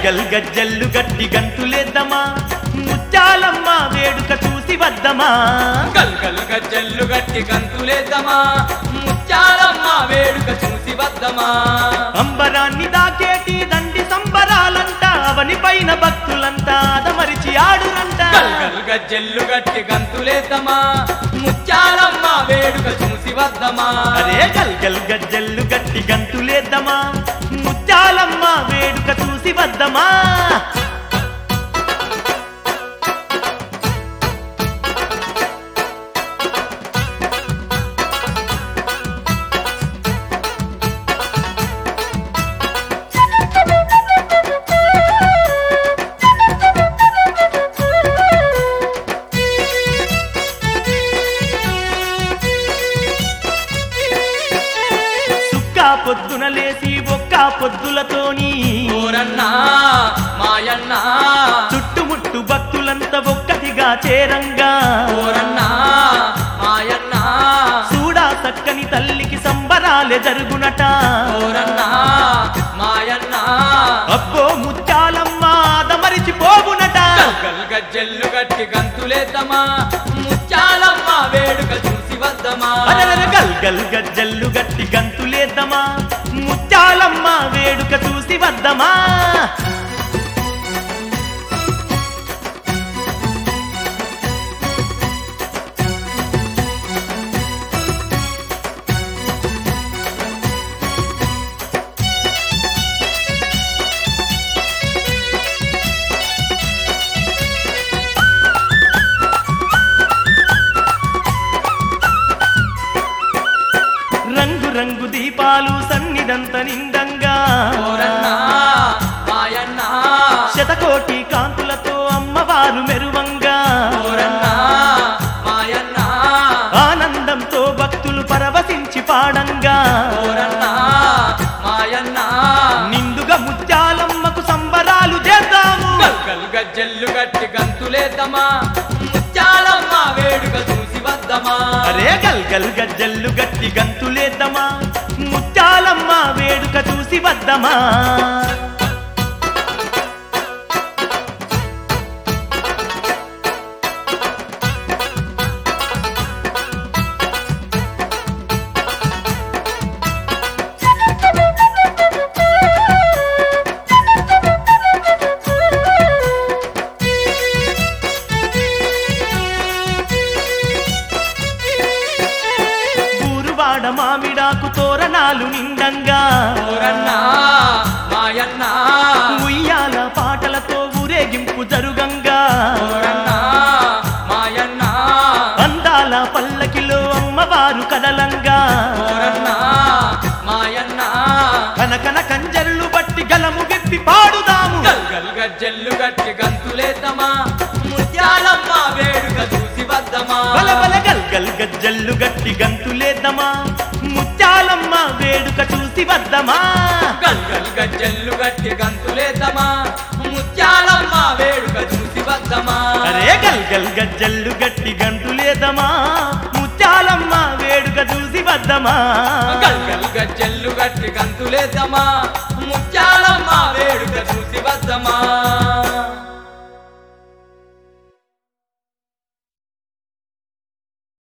గల్ గజ్జల్లు గట్టి గంతులేద్దామా ముత్యాలమ్మ వేడుక చూసి వద్దమా గల్ గల్ గజ్జల్లు గట్టి గంతులేద్దామా ముత్యాలమ్మ వేడుక చూసి వద్దమా అంబరాన్ని దాకేటి దండి సంబరాలంట అవని పైన భక్తులంతా అదమరిచి ఆడురంట గల్ గల్ గజ్జల్లు గట్టి గంతులేద్దామా ముత్యాలమ్మ వేడుక చూసి వద్దమా అరే గల్ గల్ గజ్జల్లు గట్టి గంతులేద్దామా ముత్యాలమ్మ వేడుక చూసి వద్దమా సుక్క పొద్దున లేసి ఒక్క పొద్దులతోని ఓరన్నా మాయన్నా చుట్టుముట్టు భక్తులంతా ఒక్కటిగా చేరంగా ఓరన్నా మాయన్నా చూడా చక్కని తల్లికి సంబరాలే జరుగునట ఓరన్నా మాయన్నా అబ్బో ముత్యాలమ్మ అదమరిచి పోవునట గల్ గల్ గజ్జల్లు గట్టి గంతులేద్దామా ముత్యాలమ్మ వేడుక చూసి వద్దమా అరరర గల్ గల్ గజ్జల్లు గట్టి గంతులేద్దామా ముత్యాలమ్మ వేడుక చూసి వద్దమా రంగు రంగు దీపాలు సన్నిదంత నిండంగా ఓరన్నా మాయన్నా శతకోటి కాంతులతో అమ్మవారు మెరువంగా ఓరన్నా మాయన్నా ఆనందంతో భక్తులు పరవశించి పాడంగా ఓరన్నా మాయన్నా నిండుగా ముత్యాలమ్మకు సంబరాలు చేద్దాము గల్ గల్ గజ్జల్లు గట్టి గంతులేద్దామా ముత్యాలమ్మ వేడుక చూసి వద్దమా అరే గల్ గల్ గజ్జల్లు గట్టి గంతులేద్దామా ముత్యాలమ్మ వేడుక చూసి వద్దమా ఊరువాడ మామిడాకు తోరణాలు నిండంగా ఓరన్నా మాయన్నా ఉయ్యాల పాటలతో ఊరేగింపు జరుగంగా ఓరన్నా మాయన్నా అందాల పల్లకిలో అమ్మవారు కదలంగా ఓరన్నా మాయన్నా కనకన కంజర్లు బట్టి గలము విప్పి పాడుదాము గల్ గల్ గజ్జల్లు గట్టి గంతులేద్దామా ముత్యాలమ్మ వేడుక చూసి వద్దమా బల బల గల్ గల్ గజ్జల్లు గట్టి గంతులేద్దామా ముత్యాలమ్మ వేడుక చూసి వద్దమా గల్ గల్ గజ్జల్లు గట్టి గంతులేద్దామా ముత్యాలమ్మ వేడుక చూసి వద్దమా అరే గల్ గల్ గజ్జల్లు గట్టి గంతులేద్దామా ముత్యాలమ్మ వేడుక చూసి వద్దమా గల్ గల్ గజ్జల్లు గట్టి గంతులేద్దామా ముత్యాలమ్మ వేడుక చూసి వద్దమా